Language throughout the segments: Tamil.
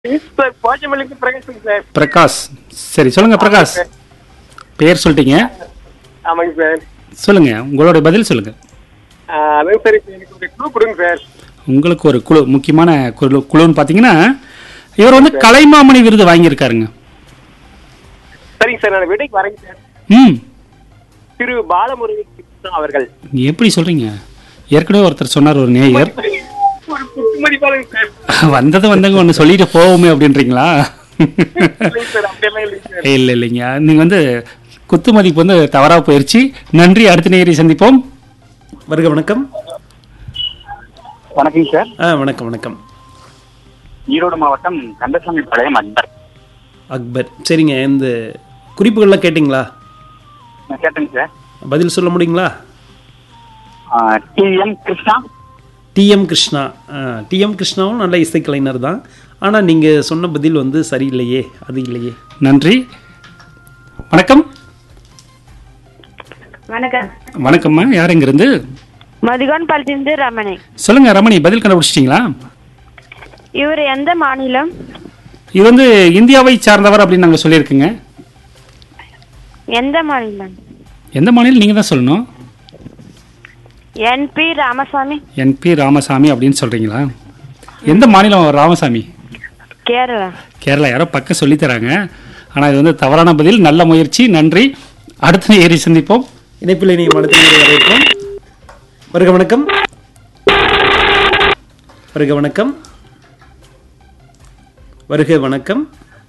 சார் போச்சமல்லிக்கு பிரகாஷ் சார் பிரகாஷ் சரி சொல்லுங்க பிரகாஷ் பேர் சொல்லிட்டீங்க ஆமாங்க சார் சொல்லுங்க உங்களுடைய பதில் சொல்லுங்க ஆ, அதான் சார் இப்போ எனக்கு ஒரு க்ளூ கொடுங்க சார் உங்களுக்கு ஒரு குழு முக்கியமான குழு குழுன்னு பார்த்தீங்கன்னா இவர் வந்து கலைமாமணி விருது வாங்கியிருக்காருங்க சரிங்க சார் நான் விடைக்கு வரேங்க சார் ம் திரு பாலமுருகன் கிருஷ்ணன் அவர்கள் நீ எப்படி சொல்றீங்க ஏற்கனவே ஒருத்தர் சொன்னார் ஒரு நேயர் ஒரு குத்துமதிப்பாளங்க சார் வந்தது வந்தவங்க ஒன்று சொல்லிட்டு போவோமே அப்படின்றீங்களா இல்லைங்க சார் அப்படியெல்லாம் இல்லைங்க சார் இல்லை இல்லைங்க நீங்கள் வந்து குத்து மதிப்பு வந்து தவறாக போயிடுச்சு நன்றி அடுத்த நேயரை சந்திப்போம் வருக வணக்கம் வணக்கம் சார் ஆ வணக்கம் வணக்கம் ஈரோடு மாவட்டம் கந்தசாமி பாளையம் அக்பர் அக்பர் சரிங்க இந்த குறிப்புகள்லாம் கேட்டிங்களா நான் கேட்டேங்க சார் பதில் சொல்ல முடியுங்களா TM Krishna TM Krishna TM கிருஷ்ணாவும் நல்ல இசைக்கலைஞர் தான் ஆனால் நீங்கள் சொன்ன பதில் வந்து சரியில்லையே அது இல்லையே நன்றி வணக்கம் வணக்கம் வணக்கம்மா யார் இருந்து மதுகான் பாலத்திலிருந்து ரமணி சொல்லுங்க ரமணி பதில் கண்டுபிடிச்சிட்டிங்களா இவர் எந்த மாநிலம் இது வந்து இந்தியாவை சார்ந்தவர் அப்படின்னு நாங்கள் சொல்லியிருக்கோங்க எந்த மாநிலம் எந்த மாநிலம் நீங்கள் தான் சொல்லணும் என்பி ராமசாமி என்பி ராமசாமி அப்படின்னு சொல்கிறீங்களா எந்த மாநிலம் ராமசாமி கேரளா கேரளா யாரோ பக்கம் சொல்லித் தராங்க ஆனால் இது வந்து தவறான பதில் நல்ல முயற்சி நன்றி அடுத்த ஏறி சந்திப்போம் இணைப்பில் இணையம் அடுத்த நேரம் வரவேற்கிறோம் வருக வணக்கம் வருக வணக்கம் வருக வணக்கம்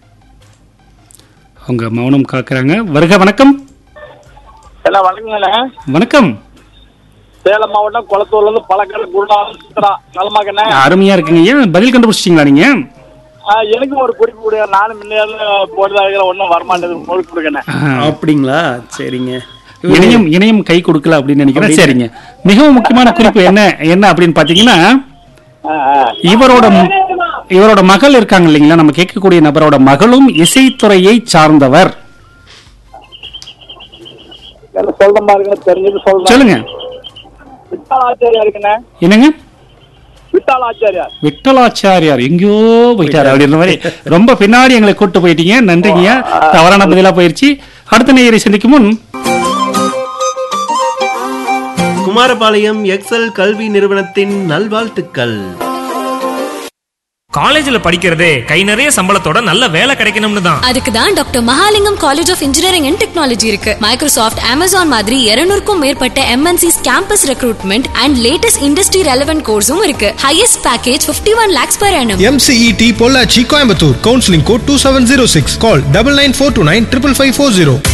அவங்க மௌனம் காக்குறாங்க வருக வணக்கம் எல்லாம் வணக்கங்கள வணக்கம் சேலம் மாவட்டம் குளத்தூர்ல இருந்து பழக்கடை குருநாதரா நலமாக்கண்ணே அருமையா இருக்குங்க ஏன் பதில் கண்டுபிடிச்சிட்டீங்களா நீங்க எனக்கு ஒரு குறிப்பு கொடுங்க நானும் முன்னேற போடுறதாக ஒன்றும் வரமாட்டேது முழு கொடுக்கண்ணே அப்படிங்களா சரிங்க இணையம் இணையம் கை கொடுக்கல அப்படின்னு நினைக்கிறேன் சரிங்க மிகவும் முக்கியமான குறிப்பு என்ன என்ன அப்படின்னு பாத்தீங்கன்னா இவரோட ம- இவரோட மகள் இருக்காங்க இல்லைங்களா நம்ம கேட்கக்கூடிய நபரோட மகளும் இசைத்துறையை சார்ந்தவர் சொல்ற மாதிரி தெரிஞ்சது சொல்றேன் சொல்லுங்க விட்டால் ஆச்சாரியா இருக்குண்ணே என்னங்க விட்டால் ஆச்சாரியா விட்டலாச்சாரியார் எங்கேயோ போயிட்டாரு அப்படின்ற மாதிரி ரொம்ப பின்னாடி எங்களை கூட்டு போயிட்டீங்க நன்றிங்க தவறான பதிலா போயிருச்சு அடுத்த நேயரை சந்திக்கும் முன் குமாரபாளையம் எக்ஸல் கல்வி நிறுவனத்தின் நல்வாழ்த்துக்கள் காலேஜ்ல படிக்கிறதே கை நிறைய சம்பளத்தோட நல்ல வேலை கிடைக்கணும்னு தான் அதுக்கு தான் doctor Mahalingam college of engineering and technology இருக்கு மைக்ரோசாஃப்ட் அமேசான் மாதிரி 200 க்கும் மேற்பட்ட MNCs campus recruitment and latest industry relevant கோர்ஸும் இருக்கு highest package 51 one lakhs per annum MCET Pollachi Coimbatore. Counseling code 2706. Call 99429 55540.